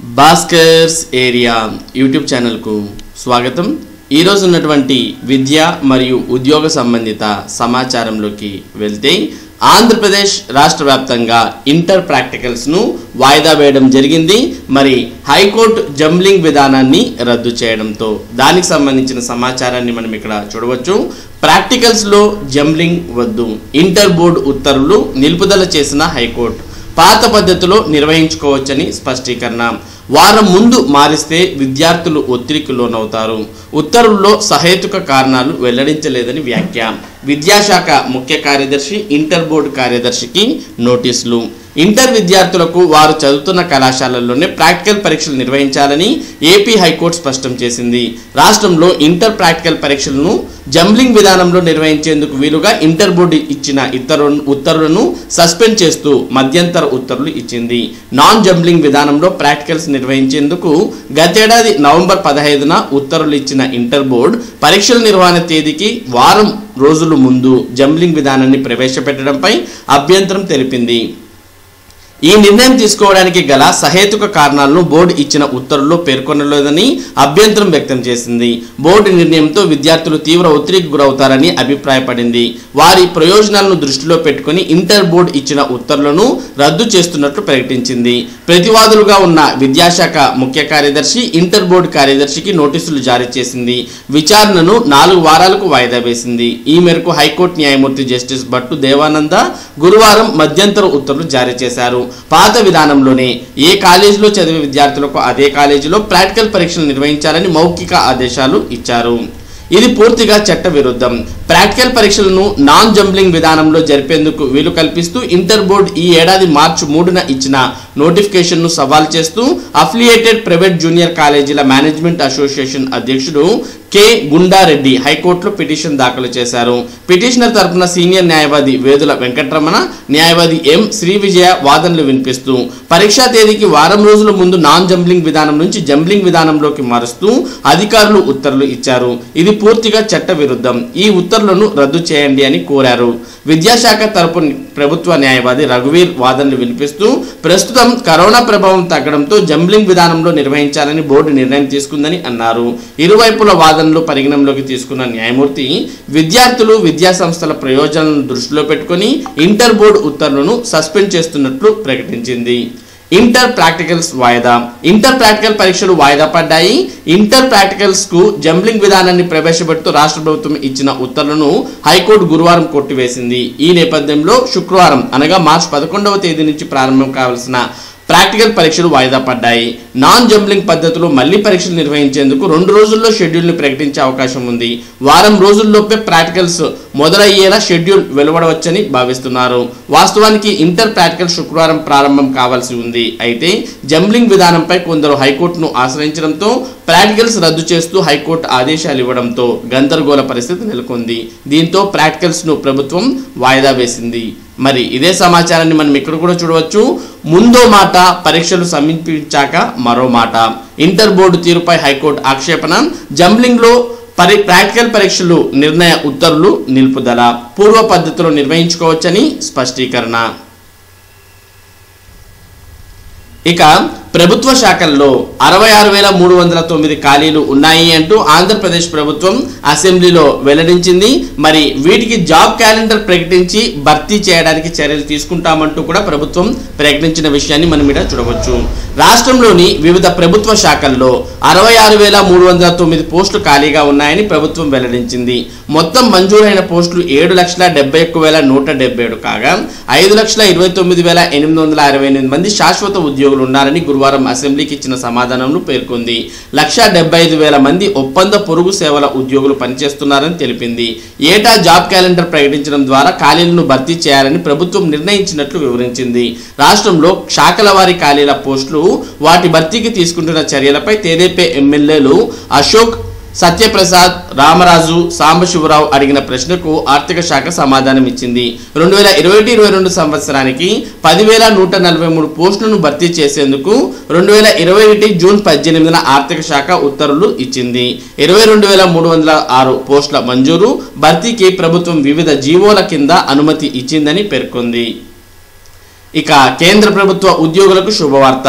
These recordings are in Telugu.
భాస్కర్స్ ఏరియా యూట్యూబ్ ఛానల్కు స్వాగతం ఈరోజు ఉన్నటువంటి విద్య మరియు ఉద్యోగ సంబంధిత సమాచారంలోకి వెళ్తే ఆంధ్రప్రదేశ్ రాష్ట్ర వ్యాప్తంగా ఇంటర్ ప్రాక్టికల్స్ను వాయిదా వేయడం జరిగింది మరి హైకోర్టు జంబ్లింగ్ విధానాన్ని రద్దు చేయడంతో దానికి సంబంధించిన సమాచారాన్ని మనం ఇక్కడ చూడవచ్చు ప్రాక్టికల్స్లో జంబ్లింగ్ వద్దు ఇంటర్ బోర్డు ఉత్తర్వులు నిలుపుదల చేసిన హైకోర్టు పాత పద్ధతిలో నిర్వహించుకోవచ్చని స్పష్టీకరణ వారం ముందు మారిస్తే విద్యార్థులు ఒత్తిడికి లోనవుతారు ఉత్తర్వుల్లో సహేతుక కారణాలు వెల్లడించలేదని వ్యాఖ్య విద్యాశాఖ ముఖ్య కార్యదర్శి ఇంటర్ బోర్డు కార్యదర్శికి నోటీసులు ఇంటర్ విద్యార్థులకు వారు చదువుతున్న కళాశాలల్లోనే ప్రాక్టికల్ పరీక్షలు నిర్వహించాలని ఏపీ హైకోర్టు స్పష్టం చేసింది రాష్ట్రంలో ఇంటర్ ప్రాక్టికల్ పరీక్షలను జంబ్లింగ్ విధానంలో నిర్వహించేందుకు వీలుగా ఇంటర్ బోర్డు ఇచ్చిన ఇతరు ఉత్తర్వులను సస్పెండ్ చేస్తూ మధ్యంతర ఉత్తర్వులు ఇచ్చింది నాన్ జంబ్లింగ్ విధానంలో ప్రాక్టికల్స్ నిర్వహించేందుకు గతేడాది నవంబర్ పదహైదున ఉత్తర్వులు ఇచ్చిన ఇంటర్ బోర్డు పరీక్షల నిర్వహణ తేదీకి వారం రోజుల ముందు జంబ్లింగ్ విధానాన్ని ప్రవేశపెట్టడంపై అభ్యంతరం తెలిపింది ఈ నిర్ణయం తీసుకోవడానికి గల సహేతుక కారణాలను బోర్డు ఇచ్చిన ఉత్తర్వుల్లో పేర్కొనలేదని అభ్యంతరం వ్యక్తం చేసింది బోర్డు నిర్ణయంతో విద్యార్థులు తీవ్ర ఒత్తిడికి గురవుతారని అభిప్రాయపడింది వారి ప్రయోజనాలను దృష్టిలో పెట్టుకుని ఇంటర్ బోర్డు ఇచ్చిన ఉత్తర్వులను రద్దు చేస్తున్నట్లు ప్రకటించింది ప్రతివాదులుగా ఉన్న విద్యాశాఖ ముఖ్య కార్యదర్శి ఇంటర్ బోర్డు కార్యదర్శికి నోటీసులు జారీ చేసింది విచారణను నాలుగు వారాలకు వాయిదా వేసింది ఈ మేరకు హైకోర్టు న్యాయమూర్తి జస్టిస్ భట్టు దేవానంద గురువారం మధ్యంతర ఉత్తర్వులు జారీ చేశారు పాత విధానంలోనే ఏ కాలేజీలో చదివే విద్యార్థులకు అదే కాలేజీలో ప్రాక్టికల్ పరీక్షలు నిర్వహించాలని మౌఖిక ఆదేశాలు ఇచ్చారు ఇది పూర్తిగా చట్ట విరుద్ధం ప్రాక్టికల్ పరీక్షలను నాన్ జంబ్లింగ్ విధానంలో జరిపేందుకు వీలు కల్పిస్తూ ఇంటర్ బోర్డు ఈ ఏడాది మార్చి మూడున ఇచ్చిన నోటిఫికేషన్ను సవాల్ చేస్తూ అఫిలియేటెడ్ ప్రైవేట్ జూనియర్ కాలేజీల మేనేజ్మెంట్ అసోసియేషన్ అధ్యక్షుడు కె గుండారెడ్డి హైకోర్టులో పిటిషన్ దాఖలు చేశారు పిటిషనర్ తరపున సీనియర్ న్యాయవాది వేదుల వెంకటరమణ న్యాయవాది ఎం శ్రీ విజయ వాదనలు వినిపిస్తూ పరీక్షా తేదీకి వారం రోజుల ముందు నాన్ జంబ్లింగ్ విధానం నుంచి జంబ్లింగ్ విధానంలోకి మారుస్తూ అధికారులు ఉత్తర్వులు ఇచ్చారు ఇది పూర్తిగా చట్ట విరుద్ధం ఈ ఉత్తర్వులను రద్దు చేయండి అని కోరారు విద్యాశాఖ తరపు ప్రభుత్వ న్యాయవాది రఘువీర్ వాదనలు వినిపిస్తూ ప్రస్తుతం కరోనా ప్రభావం తగ్గడంతో జంబ్లింగ్ విధానంలో నిర్వహించాలని బోర్డు నిర్ణయం తీసుకుందని అన్నారు ఇరువైపుల వాదనలు పరిగణనలోకి తీసుకున్న న్యాయమూర్తి విద్యార్థులు విద్యా సంస్థల ప్రయోజనాలను దృష్టిలో పెట్టుకొని ఇంటర్ బోర్డు ఉత్తర్వులను సస్పెండ్ చేస్తున్నట్లు ప్రకటించింది ఇంటర్ ప్రాక్టికల్స్ వాయిదా ఇంటర్ ప్రాక్టికల్ పరీక్షలు వాయిదా పడ్డాయి ఇంటర్ ప్రాక్టికల్స్ కు జంబ్లింగ్ విధానాన్ని ప్రవేశపెడుతూ రాష్ట్ర ప్రభుత్వం ఇచ్చిన ఉత్తర్వులను హైకోర్టు గురువారం కొట్టివేసింది ఈ నేపథ్యంలో శుక్రవారం అనగా మార్చి పదకొండవ తేదీ నుంచి ప్రారంభం కావాల్సిన ప్రాక్టికల్ పరీక్షలు వాయిదా పడ్డాయి నాన్ జంబ్లింగ్ పద్ధతిలో మళ్లీ పరీక్షలు నిర్వహించేందుకు రెండు రోజుల్లో షెడ్యూల్ని ప్రకటించే అవకాశం ఉంది వారం రోజుల్లోపే ప్రాక్టికల్స్ మొదలయ్యేలా షెడ్యూల్ వెలువడవచ్చని భావిస్తున్నారు వాస్తవానికి ఇంటర్ ప్రాక్టికల్ శుక్రవారం ప్రారంభం కావాల్సి ఉంది అయితే జంబ్లింగ్ విధానంపై కొందరు హైకోర్టును ఆశ్రయించడంతో ప్రాక్టికల్స్ రద్దు చేస్తూ హైకోర్టు ఆదేశాలు ఇవ్వడంతో గందరగోళ పరిస్థితి నెలకొంది దీంతో ప్రాక్టికల్స్ను ప్రభుత్వం వాయిదా వేసింది మరి ఇదే సమాచారాన్ని మనం ఇక్కడ కూడా చూడవచ్చు ముందో మాట పరీక్షలు సమీపించాక మరో మాట ఇంటర్ బోర్డు తీరుపై హైకోర్టు ఆక్షేపణ జంబ్లింగ్లో పరి ప్రాక్టికల్ పరీక్షలు నిర్ణయ ఉత్తర్వులు నిలుపుదల పూర్వ పద్ధతిలో నిర్వహించుకోవచ్చని స్పష్టీకరణ ఇక ప్రభుత్వ శాఖల్లో అరవై ఆరు వేల మూడు వందల తొమ్మిది ఖాళీలు ఉన్నాయి అంటూ ఆంధ్రప్రదేశ్ ప్రభుత్వం అసెంబ్లీలో వెల్లడించింది మరి వీటికి జాబ్ క్యాలెండర్ ప్రకటించి భర్తీ చేయడానికి చర్యలు తీసుకుంటామంటూ కూడా ప్రభుత్వం ప్రకటించిన విషయాన్ని మనం ఇక్కడ చూడవచ్చు రాష్ట్రంలోని వివిధ ప్రభుత్వ శాఖల్లో అరవై ఆరు వేల మూడు వందల తొమ్మిది పోస్టులు ఖాళీగా ఉన్నాయని ప్రభుత్వం వెల్లడించింది మొత్తం మంజూరైన పోస్టులు ఏడు లక్షల డెబ్బై ఒక్క వేల నూట డెబ్బై ఏడు కాగా ఐదు లక్షల ఇరవై తొమ్మిది వేల ఎనిమిది వందల అరవై ఎనిమిది మంది శాశ్వత ఉద్యోగులు ఉన్నారని గురువారం అసెంబ్లీకి ఇచ్చిన సమాధానంలో పేర్కొంది లక్ష డెబ్బై ఐదు వేల మంది ఒప్పంద పొరుగు సేవల ఉద్యోగులు పనిచేస్తున్నారని తెలిపింది ఏటా జాబ్ క్యాలెండర్ ప్రకటించడం ద్వారా ఖాళీలను భర్తీ చేయాలని ప్రభుత్వం నిర్ణయించినట్లు వివరించింది రాష్ట్రంలో శాఖల వారి ఖాళీల పోస్టులు వాటి భర్తీకి తీసుకుంటున్న చర్యలపై తెదేపే ఎమ్మెల్యేలు అశోక్ సత్యప్రసాద్ రామరాజు సాంబశివరావు అడిగిన ప్రశ్నకు ఆర్థిక శాఖ సమాధానం ఇచ్చింది రెండు వేల ఇరవై ఒకటి ఇరవై రెండు సంవత్సరానికి పదివేల నూట నలభై మూడు పోస్టులను భర్తీ చేసేందుకు రెండు వేల ఇరవై ఒకటి జూన్ పద్దెనిమిదిన ఆర్థిక శాఖ ఉత్తర్వులు ఇచ్చింది ఇరవై రెండు వేల మూడు వందల ఆరు పోస్టుల మంజూరు భర్తీకి ప్రభుత్వం వివిధ జీవోల కింద అనుమతి ఇచ్చిందని పేర్కొంది ఇక కేంద్ర ప్రభుత్వ ఉద్యోగులకు శుభవార్త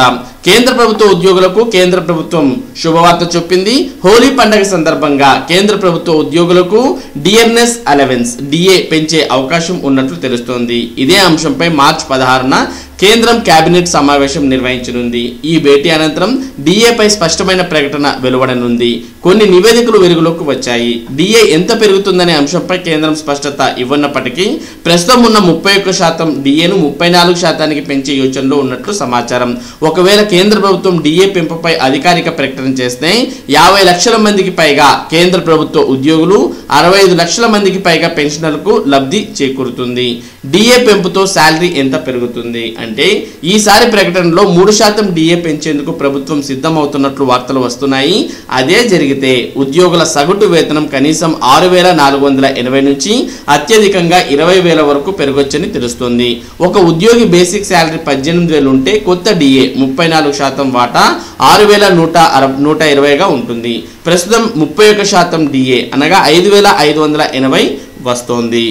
కేంద్ర ప్రభుత్వ ఉద్యోగులకు కేంద్ర ప్రభుత్వం శుభవార్త చెప్పింది హోలీ పండుగ సందర్భంగా కేంద్ర ప్రభుత్వ ఉద్యోగులకు డిఎన్ఎస్ అలవెన్స్ డిఏ పెంచే అవకాశం ఉన్నట్లు తెలుస్తోంది ఇదే అంశంపై మార్చి పదహారున కేంద్రం కేబినెట్ సమావేశం నిర్వహించనుంది ఈ భేటీ అనంతరం డిఏపై స్పష్టమైన ప్రకటన వెలువడనుంది కొన్ని నివేదికలు వెలుగులోకి వచ్చాయి డిఏ ఎంత పెరుగుతుందనే అంశంపై కేంద్రం స్పష్టత ఇవ్వనప్పటికీ ప్రస్తుతం ఉన్న ముప్పై ఒక్క శాతం డిఏను ముప్పై నాలుగు శాతానికి పెంచే యోచనలో ఉన్నట్లు సమాచారం ఒకవేళ కేంద్ర ప్రభుత్వం డిఏ పెంపుపై అధికారిక ప్రకటన చేస్తే యాభై లక్షల మందికి పైగా కేంద్ర ప్రభుత్వ ఉద్యోగులు అరవై ఐదు లక్షల మందికి పైగా పెన్షనర్లకు లబ్ధి చేకూరుతుంది డిఏ పెంపుతో శాలరీ ఎంత పెరుగుతుంది అంటే ఈసారి ప్రకటనలో మూడు శాతం డిఏ పెంచేందుకు ప్రభుత్వం సిద్ధమవుతున్నట్లు వార్తలు వస్తున్నాయి అదే జరిగితే ఉద్యోగుల సగటు వేతనం కనీసం ఆరు వేల నాలుగు వందల ఎనభై నుంచి అత్యధికంగా ఇరవై వేల వరకు పెరగొచ్చని తెలుస్తుంది ఒక ఉద్యోగి బేసిక్ శాలరీ పద్దెనిమిది వేలు ఉంటే కొత్త డిఏ ముప్పై నాలుగు శాతం వాటా ఆరు వేల నూట అర నూట ఇరవైగా ఉంటుంది ప్రస్తుతం ముప్పై ఒక శాతం డిఏ అనగా ఐదు వేల ఐదు వందల ఎనభై వస్తోంది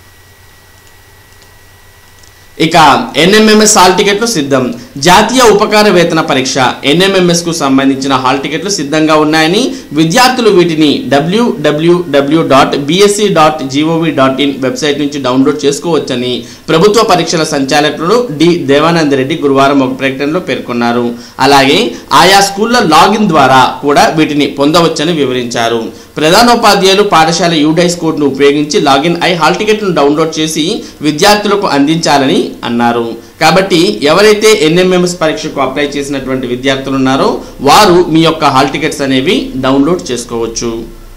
ఇక ఎన్ఎంఎంఎస్ హాల్ టికెట్లు సిద్ధం జాతీయ ఉపకార వేతన పరీక్ష ఎన్ఎంఎంఎస్ కు సంబంధించిన హాల్ టికెట్లు సిద్ధంగా ఉన్నాయని విద్యార్థులు వీటిని WWW dot BSC dot GOV dot in website నుంచి డౌన్లోడ్ చేసుకోవచ్చని ప్రభుత్వ పరీక్షల సంచాలకులు డి దేవానంద్ రెడ్డి గురువారం ఒక ప్రకటనలో పేర్కొన్నారు అలాగే ఆయా స్కూళ్ల లాగిన్ ద్వారా కూడా వీటిని పొందవచ్చని వివరించారు ప్రధానోపాధ్యాయులు పాఠశాల యూడైస్ కోడ్ను ఉపయోగించి లాగిన్ అయి హాల్ టికెట్ను డౌన్లోడ్ చేసి విద్యార్థులకు అందించాలని అన్నారు కాబట్టి ఎవరైతే ఎన్ఎంఎంఎస్ పరీక్షకు అప్లై చేసినటువంటి విద్యార్థులు ఉన్నారో వారు మీ యొక్క హాల్ టికెట్స్ అనేవి డౌన్లోడ్ చేసుకోవచ్చు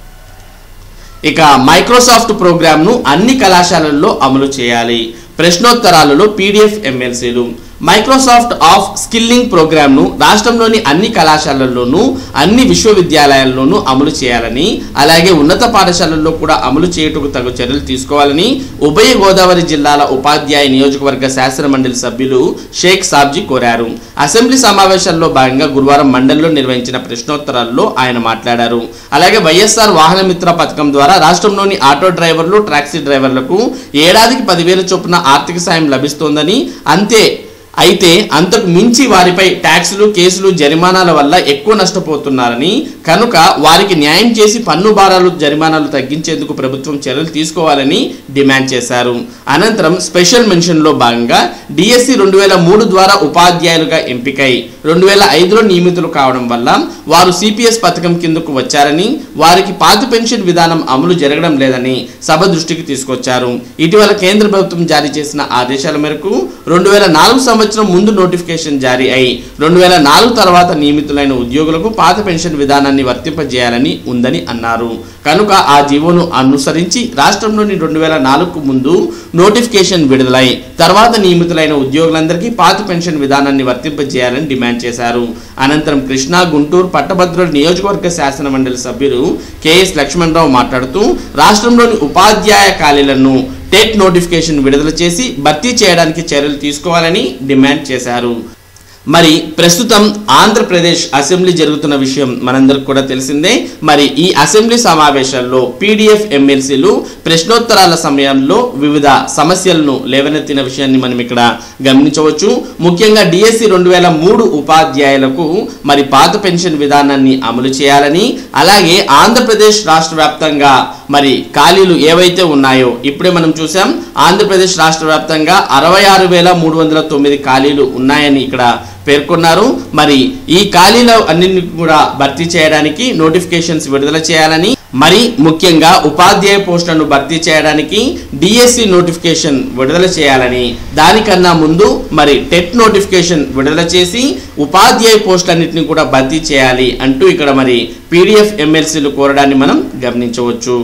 ఇక మైక్రోసాఫ్ట్ ప్రోగ్రామ్ను అన్ని కళాశాలల్లో అమలు చేయాలి ప్రశ్నోత్తరాలలో పీడిఎఫ్ ఎమ్మెల్సీలు మైక్రోసాఫ్ట్ ఆఫ్ స్కిల్లింగ్ ప్రోగ్రామ్ను రాష్ట్రంలోని అన్ని కళాశాలల్లోనూ అన్ని విశ్వవిద్యాలయాల్లోనూ అమలు చేయాలని అలాగే ఉన్నత పాఠశాలల్లో కూడా అమలు చేయుటకు తగు చర్యలు తీసుకోవాలని ఉభయ గోదావరి జిల్లాల ఉపాధ్యాయ నియోజకవర్గ శాసన మండలి సభ్యులు షేక్ సాబ్జీ కోరారు అసెంబ్లీ సమావేశాల్లో భాగంగా గురువారం మండలిలో నిర్వహించిన ప్రశ్నోత్తరాల్లో ఆయన మాట్లాడారు అలాగే వైఎస్ఆర్ వాహన మిత్ర పథకం ద్వారా రాష్ట్రంలోని ఆటో డ్రైవర్లు టాక్సీ డ్రైవర్లకు ఏడాదికి పదివేల చొప్పున ఆర్థిక సాయం లభిస్తోందని అంతే అయితే అంతకు మించి వారిపై ట్యాక్సులు కేసులు జరిమానాల వల్ల ఎక్కువ నష్టపోతున్నారని కనుక వారికి న్యాయం చేసి పన్ను భారాలు జరిమానాలు తగ్గించేందుకు ప్రభుత్వం చర్యలు తీసుకోవాలని డిమాండ్ చేశారు అనంతరం స్పెషల్ మెన్షన్లో భాగంగా డిఎస్సి రెండు వేల మూడు ద్వారా ఉపాధ్యాయులుగా ఎంపికై రెండు వేల ఐదులో నియమితులు కావడం వల్ల వారు సిపిఎస్ పథకం కిందకు వచ్చారని వారికి పాత పెన్షన్ విధానం అమలు జరగడం లేదని సభ దృష్టికి తీసుకొచ్చారు ఇటీవల కేంద్ర ప్రభుత్వం జారీ చేసిన ఆదేశాల మేరకు రెండు వేల నాలుగు సంవత్సరం ముందు నోటిఫికేషన్ జారీ అయి రెండు వేల నాలుగు తర్వాత నియమితులైన ఉద్యోగులకు పాత పెన్షన్ విధానాన్ని వర్తింపజేయాలని ఉందని అన్నారు కనుక ఆ జీవోను అనుసరించి రాష్ట్రంలోని రెండు వేల నాలుగుకు ముందు నోటిఫికేషన్ విడుదలై తర్వాత నియమితులైన ఉద్యోగులందరికీ పాత పెన్షన్ విధానాన్ని వర్తింపజేయాలని డిమాండ్ చేశారు అనంతరం కృష్ణా గుంటూరు పట్టభద్రుల నియోజకవర్గ శాసన మండలి సభ్యులు కెఎస్ లక్ష్మణరావు మాట్లాడుతూ రాష్ట్రంలోని ఉపాధ్యాయ ఖాళీలను టెట్ నోటిఫికేషన్ విడుదల చేసి భర్తీ చేయడానికి చర్యలు తీసుకోవాలని డిమాండ్ చేశారు మరి ప్రస్తుతం ఆంధ్రప్రదేశ్ అసెంబ్లీ జరుగుతున్న విషయం మనందరికి కూడా తెలిసిందే మరి ఈ అసెంబ్లీ సమావేశాల్లో పీడిఎఫ్ ఎమ్మెల్సీలు ప్రశ్నోత్తరాల సమయంలో వివిధ సమస్యలను లేవనెత్తిన విషయాన్ని మనం ఇక్కడ గమనించవచ్చు ముఖ్యంగా డిఎస్సి రెండు వేల మూడు ఉపాధ్యాయులకు మరి పాత పెన్షన్ విధానాన్ని అమలు చేయాలని అలాగే ఆంధ్రప్రదేశ్ రాష్ట్ర వ్యాప్తంగా మరి ఖాళీలు ఏవైతే ఉన్నాయో ఇప్పుడే మనం చూసాం ఆంధ్రప్రదేశ్ రాష్ట్ర వ్యాప్తంగా అరవై ఆరు వేల మూడు వందల తొమ్మిది ఖాళీలు ఉన్నాయని ఇక్కడ పేర్కొన్నారు మరి ఈ ఖాళీల అన్నింటిని కూడా భర్తీ చేయడానికి నోటిఫికేషన్స్ విడుదల చేయాలని మరి ముఖ్యంగా ఉపాధ్యాయ పోస్టులను భర్తీ చేయడానికి డిఎస్సి నోటిఫికేషన్ విడుదల చేయాలని దానికన్నా ముందు మరి టెట్ నోటిఫికేషన్ విడుదల చేసి ఉపాధ్యాయ పోస్టులన్నింటినీ కూడా భర్తీ చేయాలి అంటూ ఇక్కడ మరి పీడిఎఫ్ ఎమ్మెల్సీలు కోరడాన్ని మనం గమనించవచ్చు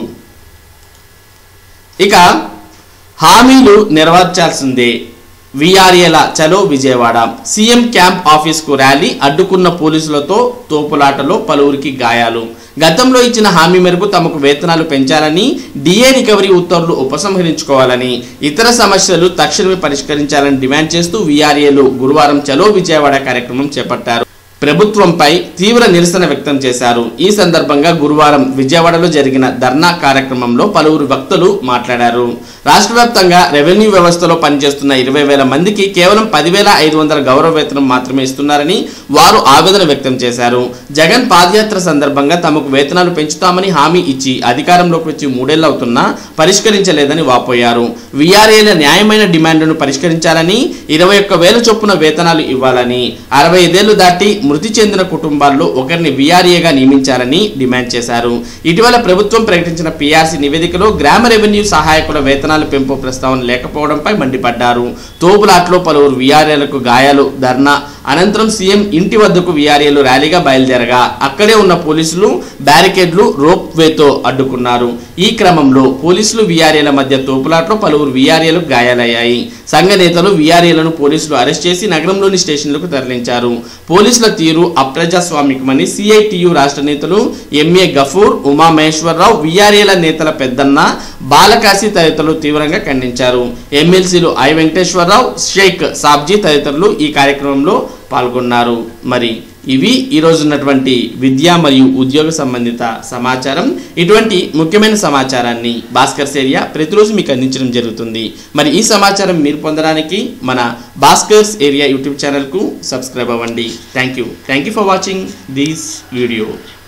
ఇక హామీలు నెరవేర్చాల్సిందే విఆర్ఏల చలో విజయవాడ సీఎం క్యాంప్ ఆఫీస్కు ర్యాలీ అడ్డుకున్న పోలీసులతో తోపులాటలో పలువురికి గాయాలు గతంలో ఇచ్చిన హామీ మేరకు తమకు వేతనాలు పెంచాలని డిఏ రికవరీ ఉత్తర్వులు ఉపసంహరించుకోవాలని ఇతర సమస్యలు తక్షణమే పరిష్కరించాలని డిమాండ్ చేస్తూ విఆర్ఏలు గురువారం చలో విజయవాడ కార్యక్రమం చేపట్టారు ప్రభుత్వంపై తీవ్ర నిరసన వ్యక్తం చేశారు ఈ సందర్భంగా గురువారం విజయవాడలో జరిగిన ధర్నా కార్యక్రమంలో పలువురు భక్తులు మాట్లాడారు రాష్ట్ర వ్యాప్తంగా రెవెన్యూ వ్యవస్థలో పనిచేస్తున్న ఇరవై వేల మందికి కేవలం పదివేల ఐదు వందల గౌరవ వేతనం మాత్రమే ఇస్తున్నారని వారు ఆవేదన వ్యక్తం చేశారు జగన్ పాదయాత్ర సందర్భంగా తమకు వేతనాలు పెంచుతామని హామీ ఇచ్చి అధికారంలోకి వచ్చి మూడేళ్లవుతున్నా పరిష్కరించలేదని వాపోయారు విఆర్ఏల న్యాయమైన డిమాండ్లను పరిష్కరించాలని ఇరవై ఒక్క వేల చొప్పున వేతనాలు ఇవ్వాలని అరవై ఐదేళ్లు దాటి మృతి చెందిన కుటుంబాల్లో ఒకరిని విఆర్ఏగా నియమించాలని డిమాండ్ చేశారు ఇటీవల ప్రభుత్వం ప్రకటించిన పిఆర్సీ నివేదికలో గ్రామ రెవెన్యూ సహాయకుల వేతనాల పెంపు ప్రస్తావన లేకపోవడంపై మండిపడ్డారు తోపులాట్లో పలువురు విఆర్ఏలకు గాయాలు ధర్నా అనంతరం సీఎం ఇంటి వద్దకు విఆర్ఏలు ర్యాలీగా బయలుదేరగా అక్కడే ఉన్న పోలీసులు బ్యారికేడ్లు రోప్ వేతో అడ్డుకున్నారు ఈ క్రమంలో పోలీసులు విఆర్ఏల మధ్య తోపులాట్లో పలువురు విఆర్ఏలకు గాయాలయ్యాయి సంఘ నేతలు విఆర్ఏలను పోలీసులు అరెస్ట్ చేసి నగరంలోని స్టేషన్లకు తరలించారు పోలీసుల తీరు అప్రజాస్వామికమని సిఐటియు రాష్ట్ర నేతలు ఎంఏ గఫూర్ ఉమా మహేశ్వరరావు విఆర్ఏల నేతల పెద్దన్న బాలకాశి తదితరులు తీవ్రంగా ఖండించారు ఎమ్మెల్సీలు ఐ వెంకటేశ్వరరావు షేక్ సాబ్జీ తదితరులు ఈ కార్యక్రమంలో పాల్గొన్నారు మరి ఇవి ఈరోజు ఉన్నటువంటి విద్య మరియు ఉద్యోగ సంబంధిత సమాచారం ఇటువంటి ముఖ్యమైన సమాచారాన్ని భాస్కర్స్ ఏరియా ప్రతిరోజు మీకు అందించడం జరుగుతుంది మరి ఈ సమాచారం మీరు పొందడానికి మన భాస్కర్స్ ఏరియా యూట్యూబ్ ఛానల్కు సబ్స్క్రైబ్ అవ్వండి thank you thank you for watching this video